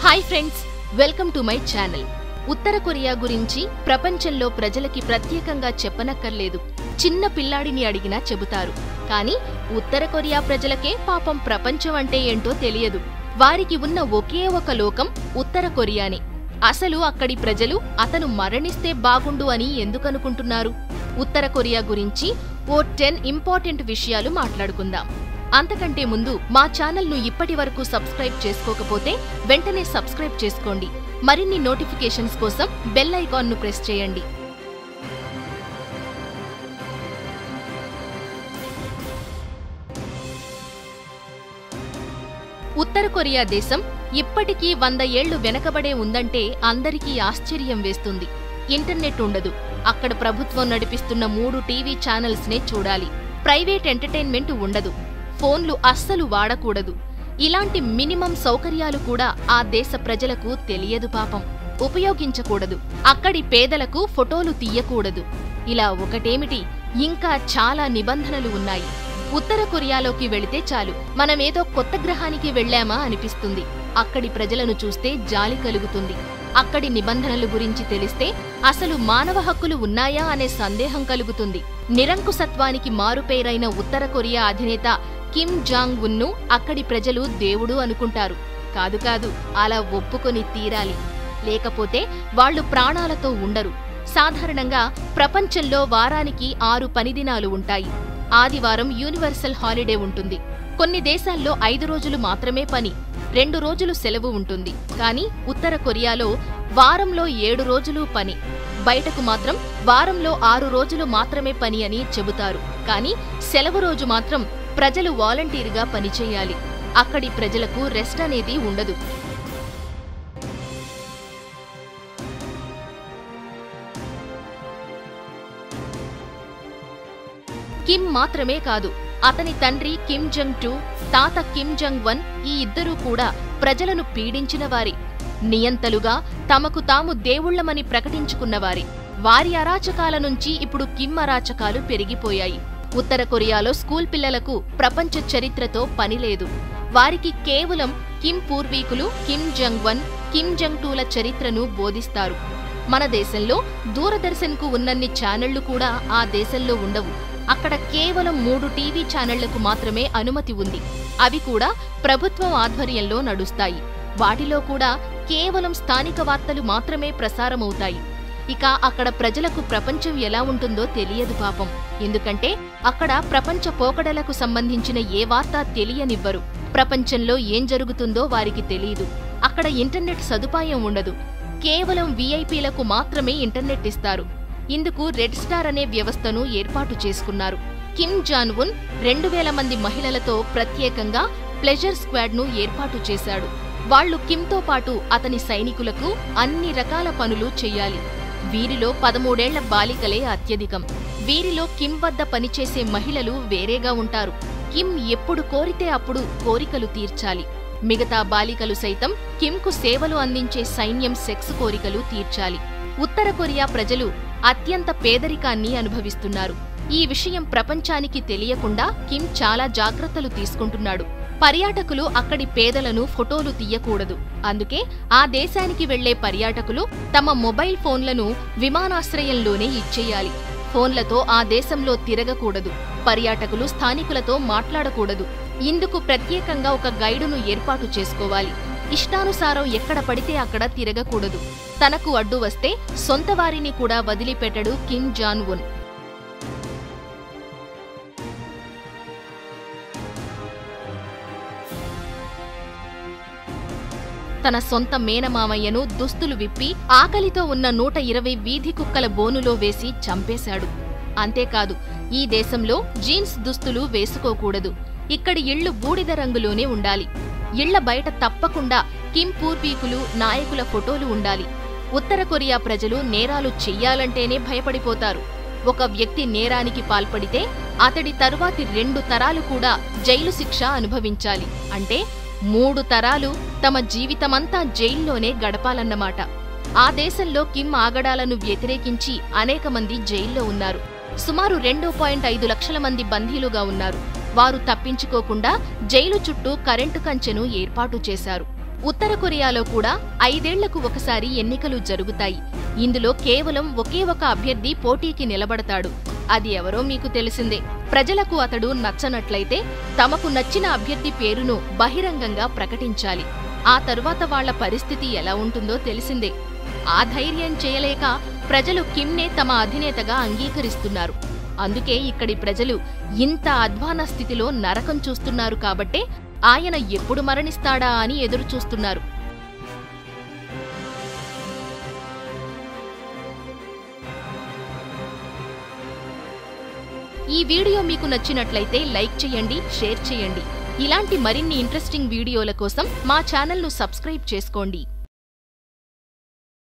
hi friends welcome to my channel ఉత్తర Korea గురించి ప్రపంచంలో ప్రజలకి ప్రత్యేకంగా చెప్పనక్కర్లేదు చిన్న పిల్లాడిని అడిగినా చెబుతారు కానీ ఉత్తర కొరియా ప్రజలకే పాపం ప్రపంచం అంటే ఏంటో తెలియదు వారికి ఉన్న ఒకే ఒక లోకం ఉత్తర కొరియానే అసలు అక్కడి ప్రజలు అతను మరణిస్తే బాగుండు అని ఎందుకనుకుంటున్నారు ఉత్తర కొరియా గురించి ఓ టెన్ ఇంపార్టెంట్ విషయాలు మాట్లాడుకుందాం అంతకంటే ముందు మా ఛానల్ను ఇప్పటి వరకు సబ్స్క్రైబ్ చేసుకోకపోతే వెంటనే సబ్స్క్రైబ్ చేసుకోండి మరిన్ని నోటిఫికేషన్స్ కోసం బెల్ ఐకాన్ను ప్రెస్ చేయండి ఉత్తర కొరియా దేశం ఇప్పటికీ వంద ఏళ్లు వెనకబడే ఉందంటే అందరికీ ఆశ్చర్యం వేస్తుంది ఇంటర్నెట్ ఉండదు అక్కడ ప్రభుత్వం నడిపిస్తున్న మూడు టీవీ ఛానల్స్ నే చూడాలి ప్రైవేట్ ఎంటర్టైన్మెంట్ ఉండదు ఫోన్లు అస్సలు వాడకూడదు ఇలాంటి మినిమం సౌకర్యాలు కూడా ఆ దేశ ప్రజలకు తెలియదు పాపం ఉపయోగించకూడదు అక్కడి పేదలకు ఫోటోలు తీయకూడదు ఇలా ఒకటేమిటి ఇంకా చాలా నిబంధనలు ఉన్నాయి ఉత్తర కొరియాలోకి వెళితే చాలు మనమేదో కొత్త గ్రహానికి వెళ్ళామా అనిపిస్తుంది అక్కడి ప్రజలను చూస్తే జాలి కలుగుతుంది అక్కడి నిబంధనల గురించి తెలిస్తే అసలు మానవ హక్కులు ఉన్నాయా అనే సందేహం కలుగుతుంది నిరంకుశత్వానికి మారుపేరైన ఉత్తర కొరియా అధినేత కిమ్ జాంగ్ ఉన్ను అక్కడి ప్రజలు దేవుడు అనుకుంటారు కాదు కాదు అలా ఒప్పుకొని తీరాలి లేకపోతే వాళ్ళు ప్రాణాలతో ఉండరు సాధారణంగా ప్రపంచంలో వారానికి ఆరు పనిదినాలు ఉంటాయి ఆదివారం యూనివర్సల్ హాలిడే ఉంటుంది కొన్ని దేశాల్లో ఐదు రోజులు మాత్రమే పని రెండు రోజులు సెలవు ఉంటుంది కానీ ఉత్తర కొరియాలో వారంలో ఏడు రోజులు పని బయటకు మాత్రం వారంలో ఆరు రోజులు మాత్రమే పని అని చెబుతారు కానీ సెలవు రోజు మాత్రం ప్రజలు వాలంటీర్గా పనిచేయాలి అక్కడి ప్రజలకు రెస్ట్ అనేది ఉండదు కిమ్ మాత్రమే కాదు అతని తండ్రి కిమ్ జంగ్ టూ తాత కిమ్ జంగ్ వన్ ఈ ఇద్దరూ కూడా ప్రజలను పీడించిన వారి నియంతలుగా తమకు తాము దేవుళ్లమని ప్రకటించుకున్నవారి వారి అరాచకాల నుంచి ఇప్పుడు కిమ్ అరాచకాలు పెరిగిపోయాయి ఉత్తర కొరియాలో స్కూల్ పిల్లలకు ప్రపంచ చరిత్రతో పని లేదు వారికి కేవలం కిమ్ పూర్వీకులు Kim Jong one Kim Jong టూల చరిత్రను బోధిస్తారు మన దేశంలో దూరదర్శన్కు ఉన్నన్ని ఛానళ్లు కూడా ఆ దేశంలో ఉండవు అక్కడ కేవలం మూడు టీవీ ఛానళ్లకు మాత్రమే అనుమతి ఉంది అవి కూడా ప్రభుత్వం ఆధ్వర్యంలో నడుస్తాయి వాటిలో కూడా కేవలం స్థానిక వార్తలు మాత్రమే ప్రసారమవుతాయి ఇక అక్కడ ప్రజలకు ప్రపంచం ఎలా ఉంటుందో తెలియదు పాపం ఎందుకంటే అక్కడ ప్రపంచ పోకడలకు సంబంధించిన ఏ వార్త తెలియనివ్వరు ప్రపంచంలో ఏం జరుగుతుందో వారికి తెలియదు అక్కడ ఇంటర్నెట్ సదుపాయం ఉండదు కేవలం వీఐపీలకు మాత్రమే ఇంటర్నెట్ ఇస్తారు ఇందుకు రెడ్ స్టార్ అనే వ్యవస్థను ఏర్పాటు చేసుకున్నారు కిమ్ జాన్ ఉన్ రెండు వేల మంది మహిళలతో ప్రత్యేకంగా ప్లెజర్ స్క్వాడ్ ను ఏర్పాటు చేశాడు వాళ్లు కిమ్తో పాటు అతని సైనికులకు అన్ని రకాల పనులు చెయ్యాలి వీరిలో పదమూడేళ్ల బాలికలే అత్యధికం వీరిలో కిమ్ వద్ద పనిచేసే మహిళలు వేరేగా ఉంటారు కిమ్ ఎప్పుడు కోరితే అప్పుడు కోరికలు తీర్చాలి మిగతా బాలికలు సైతం కిమ్కు సేవలు అందించే సైన్యం సెక్స్ కోరికలు తీర్చాలి ఉత్తర కొరియా ప్రజలు అత్యంత పేదరికాన్ని అనుభవిస్తున్నారు ఈ విషయం ప్రపంచానికి తెలియకుండా కిమ్ చాలా జాగ్రత్తలు తీసుకుంటున్నాడు పర్యాటకులు అక్కడి పేదలను ఫోటోలు తీయకూడదు అందుకే ఆ దేశానికి వెళ్లే పర్యాటకులు తమ మొబైల్ ఫోన్లను విమానాశ్రయంలోనే ఇచ్చేయాలి ఫోన్లతో ఆ దేశంలో తిరగకూడదు పర్యాటకులు స్థానికులతో మాట్లాడకూడదు ఇందుకు ప్రత్యేకంగా ఒక గైడును ఏర్పాటు చేసుకోవాలి ఇష్టానుసారం ఎక్కడ పడితే అక్కడ తిరగకూడదు తనకు అడ్డు వస్తే సొంత వారిని కూడా వదిలిపెట్టడు కిమ్ జాన్ ఉన్ తన సొంత మేనమామయ్యను దుస్తులు విప్పి ఆకలితో ఉన్న నూట ఇరవై వీధి కుక్కల బోనులో వేసి చంపేశాడు అంతేకాదు ఈ దేశంలో జీన్స్ దుస్తులు వేసుకోకూడదు ఇక్కడి ఇళ్లు బూడిద రంగులోనే ఉండాలి ఇళ్ల బయట తప్పకుండా కిమ్ పూర్వీకులు నాయకుల ఫోటోలు ఉండాలి ఉత్తర కొరియా ప్రజలు నేరాలు చెయ్యాలంటేనే భయపడిపోతారు ఒక వ్యక్తి నేరానికి పాల్పడితే అతడి తరువాతి రెండు తరాలు కూడా జైలు శిక్ష అనుభవించాలి అంటే మూడు తరాలు తమ జీవితమంతా జైల్లోనే గడపాలన్నమాట ఆ దేశంలో కిమ్ ఆగడాలను వ్యతిరేకించి అనేక మంది జైల్లో ఉన్నారు సుమారు రెండు పాయింట్ ఐదు లక్షల మంది బందీలుగా ఉన్నారు వారు తప్పించుకోకుండా జైలు చుట్టూ కరెంటు కంచెను ఏర్పాటు చేశారు ఉత్తర కొరియాలో కూడా ఐదేళ్లకు ఒకసారి ఎన్నికలు జరుగుతాయి ఇందులో కేవలం ఒకే ఒక అభ్యర్థి పోటీకి నిలబడతాడు అది ఎవరో మీకు తెలిసిందే ప్రజలకు అతడు నచ్చనట్లయితే తమకు నచ్చిన అభ్యర్థి పేరును బహిరంగంగా ప్రకటించాలి ఆ తరువాత వాళ్ల పరిస్థితి ఎలా ఉంటుందో తెలిసిందే ఆ ధైర్యం చేయలేక ప్రజలు కిమ్నే తమ అధినేతగా అంగీకరిస్తున్నారు అందుకే ఇక్కడి ప్రజలు ఇంత అధ్వాన స్థితిలో నరకం చూస్తున్నారు కాబట్టే ఆయన ఎప్పుడు మరణిస్తాడా అని ఎదురుచూస్తున్నారు ఈ వీడియో మీకు నచ్చినట్లయితే లైక్ చేయండి షేర్ చేయండి ఇలాంటి మరిన్ని ఇంట్రెస్టింగ్ వీడియోల కోసం మా ఛానల్ను సబ్స్క్రైబ్ చేసుకోండి